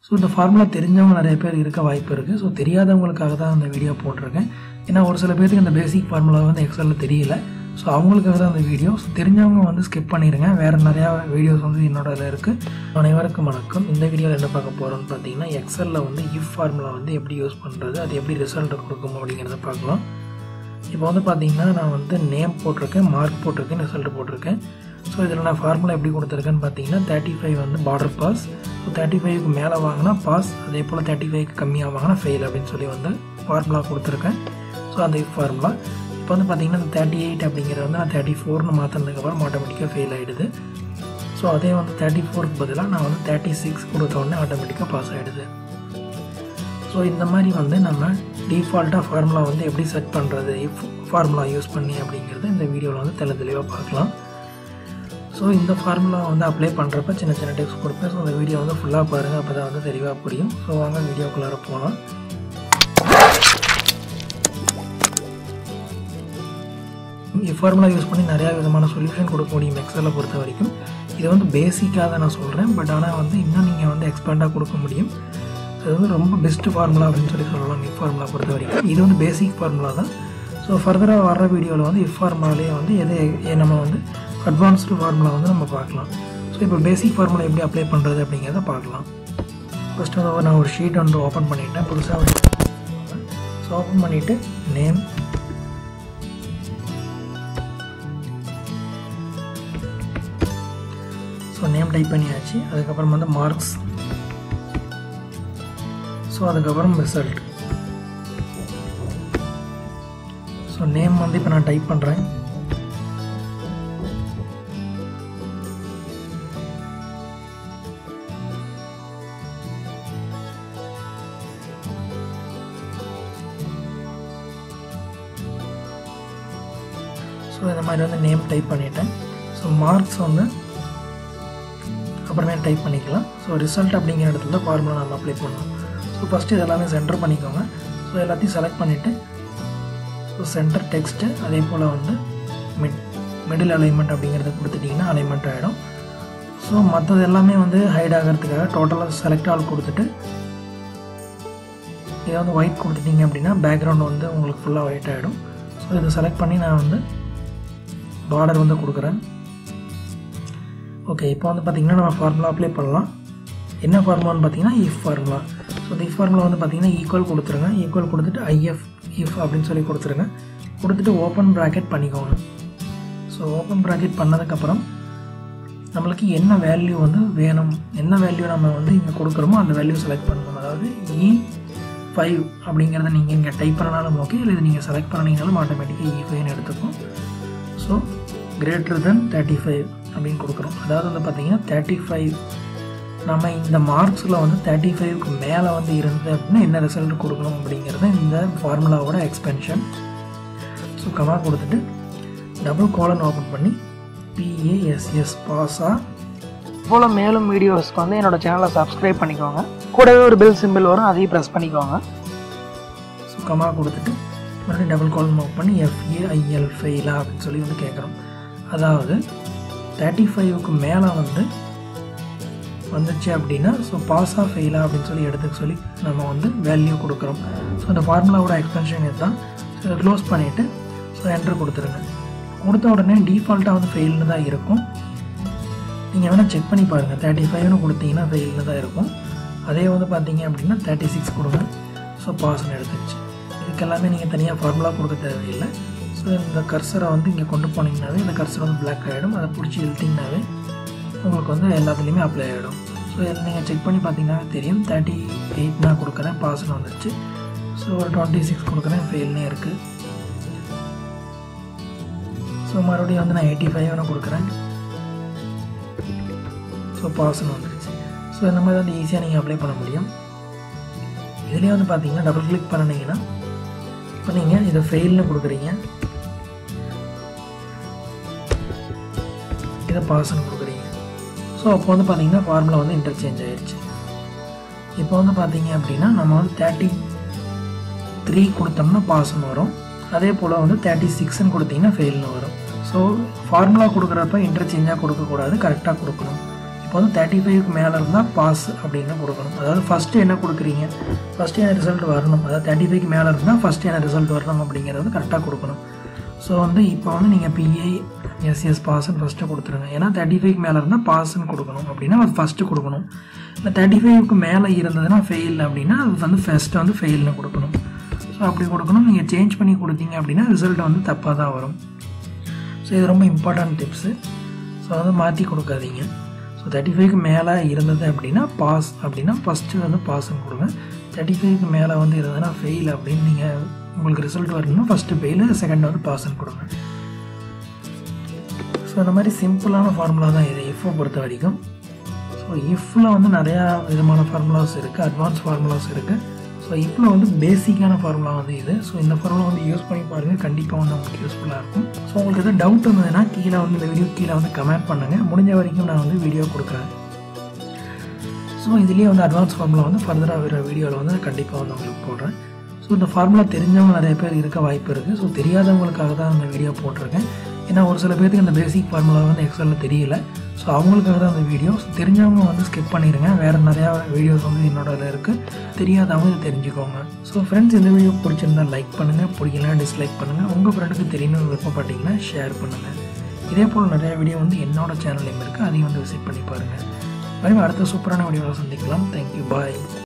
so இந்த formula தெரிஞ்சவங்க நிறைய பேர் இருக்க வாய்ப்பு இருக்குது ஸோ தெரியாதவங்களுக்காக தான் அந்த வீடியோ போட்டிருக்கேன் ஏன்னா ஒரு சில பேருக்கு இந்த பேசிக் ஃபார்முலா வந்து எக்ஸலில் தெரியல ஸோ அவங்களுக்காக தான் அந்த வீடியோ ஸோ தெரிஞ்சவங்க வந்து ஸ்கிப் பண்ணிடுங்க வேறு நிறையா வீடியோஸ் வந்து என்னோட இதில் இருக்குது அனைவருக்கும் வணக்கம் இந்த வீடியோவில் என்ன பார்க்க போகிறோம்னு பார்த்தீங்கன்னா எக்ஸலில் வந்து இஃப் ஃபார்முலா வந்து எப்படி யூஸ் பண்ணுறது அது எப்படி ரிசல்ட் கொடுக்கும் அப்படிங்கிறத பார்க்கலாம் இப்போ வந்து பார்த்தீங்கன்னா நான் வந்து நேம் போட்டிருக்கேன் மார்க் போட்டிருக்கேன் ரிசல்ட் போட்டிருக்கேன் ஸோ இதில் நான் ஃபார்முலா எப்படி கொடுத்துருக்கேன்னு பார்த்தீங்கன்னா தேர்ட்டி ஃபைவ் வந்து பார்டர் பாஸ் ஸோ தேர்ட்டி ஃபைவ்க்கு மேலே வாங்கினா பாஸ் அதே போல் தேர்ட்டி ஃபைவ்க்கு கம்மியாக வாங்கினா ஃபெயில் அப்படின்னு சொல்லி வந்து ஃபார்முலா கொடுத்துருக்கேன் ஸோ அந்த இஃப் ஃபார்முலா இப்போ வந்து பார்த்தீங்கன்னா இந்த தேர்ட்டி எயிட் அப்படிங்கிறது வந்து நான் தேர்ட்டி ஃபோர்னு மாற்றினதுக்கப்புறம் ஆட்டோமேட்டிக்காக ஃபெயில் ஆகிடுது ஸோ அதே வந்து தேர்ட்டி ஃபோருக்கு பதிலாக நான் வந்து தேர்ட்டி சிக்ஸ் கொடுத்த உடனே ஆட்டோமேட்டிக்காக பாஸ் ஆகிடுது ஸோ இந்த மாதிரி வந்து நம்ம டிஃபால்ட்டாக ஃபார்முலா வந்து எப்படி செட் பண்ணுறது இஃப் ஃபார்முலா யூஸ் பண்ணி அப்படிங்கிறது இந்த வீடியோவில் வந்து தெளி தெளிவாக பார்க்கலாம் ஸோ இந்த ஃபார்முலா வந்து அப்ளை பண்ணுறப்ப சின்ன சின்ன டிப்ஸ் கொடுப்பேன் ஸோ அந்த வீடியோ வந்து ஃபுல்லாக பாருங்கள் அப்போ தான் வந்து தெளிவாக புரியும் ஸோ வாங்க வீடியோக்குள்ளார போகலாம் இஃப் ஃபார்முலா யூஸ் பண்ணி நிறையா விதமான சொல்யூஷன் கொடுக்க முடியும் எக்ஸலை பொறுத்த வரைக்கும் இது வந்து பேசிக்காக தான் நான் சொல்கிறேன் பட் ஆனால் வந்து இன்னும் நீங்கள் வந்து எக்ஸ்பேண்டாக கொடுக்க முடியும் அது வந்து ரொம்ப பெஸ்ட் ஃபார்முலா அப்படின்னு சொல்லி சொல்லலாம் இஃப் ஃபார்முலா பொறுத்த வரைக்கும் இது வந்து பேசிக் ஃபார்முலா தான் ஸோ ஃபர்தராக வர்ற வீடியோவில் வந்து இஃப் ஃபார்முலாலேயே வந்து எது நம்ம வந்து அட்வான்ஸ்டு ஃபார்முலா வந்து நம்ம பார்க்கலாம் ஸோ இப்போ பேசிக் ஃபார்முலா எப்படி அப்ளை பண்ணுறது அப்படிங்கிறத பார்க்கலாம் ஃபஸ்ட்டு வந்து நான் ஒரு ஷீட் வந்து ஓப்பன் பண்ணிட்டேன் புதுசாக ஒரு ஸோ ஓப்பன் பண்ணிவிட்டு நேம் ஸோ நேம் டைப் பண்ணியாச்சு அதுக்கப்புறம் வந்து மார்க்ஸ் ஸோ அதுக்கப்புறம் ரிசல்ட் ஸோ நேம் வந்து இப்போ நான் டைப் பண்ணுறேன் ஸோ இந்த மாதிரி வந்து நேம் டைப் பண்ணிட்டேன் ஸோ மார்க்ஸ் வந்து அப்புறமே டைப் பண்ணிக்கலாம் ஸோ ரிசல்ட் அப்படிங்கிற இடத்துல தான் ஃபார்முலா நம்ம அப்ளை பண்ணணும் ஸோ ஃபஸ்ட்டு இதெல்லாமே சென்டர் பண்ணிக்கோங்க ஸோ எல்லாத்தையும் செலக்ட் பண்ணிவிட்டு ஸோ சென்டர் டெக்ஸ்ட்டு அதே போல் வந்து மிட் மிடில் அலைன்மெண்ட் அப்படிங்கிறத கொடுத்துட்டிங்கன்னா அலைன்மெண்ட் ஆகிடும் ஸோ மற்றது எல்லாமே வந்து ஹைட் ஆகிறதுக்காக டோட்டலாக செலக்ட் ஆல் கொடுத்துட்டு இதை வந்து ஒயிட் கொடுத்துட்டிங்க அப்படின்னா பேக்ரவுண்ட் வந்து உங்களுக்கு ஃபுல்லாக ஒயிட் ஆகிடும் ஸோ இதை செலக்ட் பண்ணி நான் வந்து பார்டர் வந்து கொடுக்குறேன் ஓகே இப்போ வந்து பார்த்திங்கன்னா நம்ம ஃபார்முலா அப்ளை பண்ணலாம் என்ன ஃபார்முலான்னு பார்த்தீங்கன்னா இஃப் ஃபார்முலா ஸோ இந்த இஃப் ஃபார்முலா வந்து பார்த்திங்கன்னா ஈக்குவல் கொடுத்துருங்க ஈக்குவல் கொடுத்துட்டு ஐஎஃப் இஃப் அப்படின்னு சொல்லி கொடுத்துருங்க கொடுத்துட்டு ஓப்பன் ப்ராக்கெட் பண்ணிக்கோங்க ஸோ ஓப்பன் ப்ராக்கெட் பண்ணதுக்கப்புறம் நம்மளுக்கு என்ன வேல்யூ வந்து வேணும் என்ன வேல்யூ நம்ம வந்து இங்கே கொடுக்குறோமோ அந்த வேல்யூ செலக்ட் பண்ணணும் அதாவது இ ஃபைவ் அப்படிங்கிறத நீங்கள் இங்கே டைப் பண்ணனாலும் ஓகே இல்லை இது நீங்கள் செலக்ட் பண்ணிங்கனாலும் ஆட்டோமேட்டிக்காக இ ஃபைவ்னு எடுத்துக்கும் so greater than thirty five அப்படின்னு கொடுக்குறோம் அதாவது வந்து பார்த்திங்கன்னா தேர்ட்டி ஃபைவ் நம்ம இந்த மார்க்ஸில் வந்து தேர்ட்டி ஃபைவ்க்கு மேலே வந்து இருந்தது அப்படின்னா என்ன ரிசல்ட் கொடுக்கணும் அப்படிங்கிறது இந்த ஃபார்முலாவோட எக்ஸ்பென்ஷன் ஸோ கமா கொடுத்துட்டு டபுள் கோலன் ஓப்பன் பண்ணி பிஏஎஸ்எஸ் பாஸா போல் மேலும் வீடியோஸ்க்கு வந்து என்னோடய சேனலை சப்ஸ்கிரைப் பண்ணிக்கோங்க கூடவே ஒரு பெல் சிம்பிள் வரும் அதையும் ப்ரெஸ் பண்ணிக்கோங்க ஸோ கமா கொடுத்துட்டு மறுபடியும் டபுள் காலம் ஓப்பன் பண்ணி எஃப்ஏஐஎல் ஃபெயிலா அப்படின்னு சொல்லி வந்து கேட்குறோம் அதாவது தேர்ட்டி ஃபைவுக்கு மேலே வந்து வந்துச்சு அப்படின்னா ஸோ பாஸாக ஃபெயிலா அப்படின்னு சொல்லி எடுத்துக்க சொல்லி நம்ம வந்து வேல்யூ கொடுக்குறோம் ஸோ இந்த ஃபார்முலாவோட எக்ஸ்பென்ஷன் இதுதான் ஸோ இதை க்ளோஸ் பண்ணிவிட்டு ஸோ என்ட்ரு கொடுத்துருங்க கொடுத்த உடனே டிஃபால்ட்டாக வந்து ஃபெயில்னு தான் இருக்கும் நீங்கள் வேணால் செக் பண்ணி பாருங்கள் தேர்ட்டி ஃபைவ்னு கொடுத்தீங்கன்னா ஃபெயில்னு தான் இருக்கும் அதே வந்து பார்த்தீங்க அப்படின்னா தேர்ட்டி சிக்ஸ் கொடுங்க ஸோ பாஸ்ன்னு எடுத்துருச்சு இதுக்கு எல்லாமே நீங்கள் தனியாக ஃபார்முலா கொடுக்க தேவையில்லை ஸோ இந்த கர்சரை வந்து இங்கே கொண்டு போனீங்கன்னாவே இந்த கர்சர் வந்து பிளாக் ஆகிடும் அதை பிடிச்சி இழுத்திங்கனாவே உங்களுக்கு வந்து எல்லாத்துலேயுமே அப்ளை ஆகிடும் ஸோ இதில் நீங்கள் செக் பண்ணி பார்த்தீங்கன்னா தெரியும் தேர்ட்டி எயிட் நான் கொடுக்குறேன் பாஸ்ன்னு வந்துருச்சு ஸோ ஒரு டுவெண்ட்டி சிக்ஸ் கொடுக்குறேன் ஃபெயில்னே இருக்குது ஸோ மறுபடியும் வந்து நான் எயிட்டி ஃபைவ் நான் கொடுக்குறேன் ஸோ பாஸ்ன்னு வந்துருச்சு ஸோ இந்த மாதிரி வந்து ஈஸியாக நீங்கள் அப்ளை பண்ண முடியும் இதுலேயே வந்து பார்த்தீங்கன்னா டபுள் கிளிக் பண்ணினீங்கன்னா இப்போ நீங்கள் இதை ஃபெயில்னு கொடுக்குறீங்க இதை பாஸ்ன்னு கொடுக்குறீங்க ஸோ அப்போ வந்து பார்த்தீங்கன்னா ஃபார்முலா வந்து இன்டர்சேஞ்ச் ஆயிடுச்சு இப்போ வந்து பார்த்தீங்க அப்படின்னா நம்ம வந்து தேர்ட்டி த்ரீ கொடுத்தோம்னா பாஸ்ன்னு வரும் அதே போல் வந்து தேர்ட்டி சிக்ஸ்ன்னு கொடுத்தீங்கன்னா ஃபெயில்னு வரும் ஸோ ஃபார்முலா கொடுக்குறப்ப இன்டர்சேஞ்சாக கொடுக்கக்கூடாது கரெக்டாக கொடுக்கணும் இப்போ வந்து தேர்ட்டி ஃபைவ்க்கு மேலே இருந்தால் பாஸ் அப்படின்னு கொடுக்கணும் அதாவது ஃபஸ்ட்டு என்ன கொடுக்குறீங்க ஃபஸ்ட்டு என்ன ரிசல்ட் வரணும் அதாவது தேர்ட்டி ஃபைவ்க்கு மேலே இருந்தால் ஃபஸ்ட்டு என்ன ரிசல்ட் வரணும் அப்படிங்கிறது கரெக்டாக கொடுக்கணும் ஸோ வந்து இப்போ வந்து நீங்கள் பிஏ எஸ்எஸ் பாஸ்ன்னு ஃபஸ்ட்டு கொடுத்துருங்க ஏன்னா தேர்ட்டி ஃபைவ்க்கு மேலே இருந்தால் பாஸ்ன்னு கொடுக்கணும் அப்படின்னா அது ஃபஸ்ட்டு கொடுக்கணும் இல்லை தேர்ட்டி ஃபைவ்க்கு மேலே இருந்ததுன்னா ஃபெயில் அப்படின்னா அது வந்து ஃபஸ்ட்டு வந்து ஃபெயில்னு கொடுக்கணும் ஸோ அப்படி கொடுக்கணும் நீங்கள் சேஞ்ச் பண்ணி கொடுத்தீங்க அப்படின்னா ரிசல்ட் வந்து தப்பாக தான் வரும் ஸோ இது ரொம்ப இம்பார்ட்டன்ட் டிப்ஸு ஸோ வந்து மாற்றி கொடுக்காதீங்க ஸோ தேர்ட்டி ஃபைவ்க்கு மேலே இருந்தது அப்படின்னா பாஸ் அப்படின்னா ஃபஸ்ட்டு வந்து பாஸ்ன்னு கொடுங்க தேர்ட்டி ஃபைவ்க்கு மேலே வந்து இருந்ததுன்னா ஃபெயில் அப்படின்னு நீங்கள் உங்களுக்கு ரிசல்ட் வரணும்னா ஃபஸ்ட்டு ஃபெயிலு செகண்ட் வந்து பாஸ்ன்னு கொடுங்க ஸோ இந்த மாதிரி சிம்பிளான ஃபார்முலா தான் இது இஃப்பை பொறுத்த வரைக்கும் ஸோ இஃப்பில் வந்து நிறையா விதமான ஃபார்முலாஸ் இருக்குது அட்வான்ஸ் ஃபார்முலாஸ் இருக்குது ஸோ இஃப்பில் வந்து பேசிக்கான ஃபார்முலா வந்து இது ஸோ இந்த ஃபார்முலா வந்து யூஸ் பண்ணி பாருங்கள் கண்டிப்பாக வந்து உங்களுக்கு யூஸ்ஃபுல்லாக இருக்கும் ஸோ உங்களுக்கு எதாவது டவுட் இருந்ததுன்னா கீழே வந்து இந்த வீடியோ கீழே வந்து கமெண்ட் பண்ணுங்கள் முடிஞ்ச வரைக்கும் நான் வந்து வீடியோ கொடுக்குறேன் ஸோ இதுலேயே வந்து அட்வான்ஸ் ஃபார்முலா வந்து ஃபர்தராக வேறு வீடியோவில் வந்து கண்டிப்பாக வந்து உங்களுக்கு போடுறேன் ஸோ இந்த ஃபார்முலா தெரிஞ்சவங்க நிறைய பேர் இருக்க வாய்ப்பு இருக்குது ஸோ தெரியாதவங்களுக்காக தான் இந்த வீடியோ போட்டிருக்கேன் ஏன்னா ஒரு சில பேருக்கு இந்த பேசிக் ஃபார்முலா வந்து எக்ஸலில் தெரியல ஸோ அவங்களுக்காக தான் அந்த வீடியோ ஸோ தெரிஞ்சவங்க வந்து ஸ்கிப் பண்ணிடுங்க வேறு நிறையா வீடியோஸ் வந்து என்னோட இருக்குது தெரியாதவங்க இதை தெரிஞ்சுக்கோங்க ஸோ ஃப்ரெண்ட்ஸ் இந்த வீடியோ பிடிச்சிருந்தா லைக் பண்ணுங்கள் பிடிக்கலாம் டிஸ்லைக் பண்ணுங்கள் உங்கள் ஃப்ரெண்டுக்கு தெரியணும்னு விருப்பப்பட்டீங்கன்னா ஷேர் பண்ணுங்கள் இதே போல் நிறைய வீடியோ வந்து என்னோட சேனல்லையும் இருக்குது அதையும் வந்து விசிட் பண்ணி பாருங்கள் மறுபடியும் அடுத்த சூப்பரான வீடியோவில் சந்திக்கலாம் தேங்க்யூ பாய்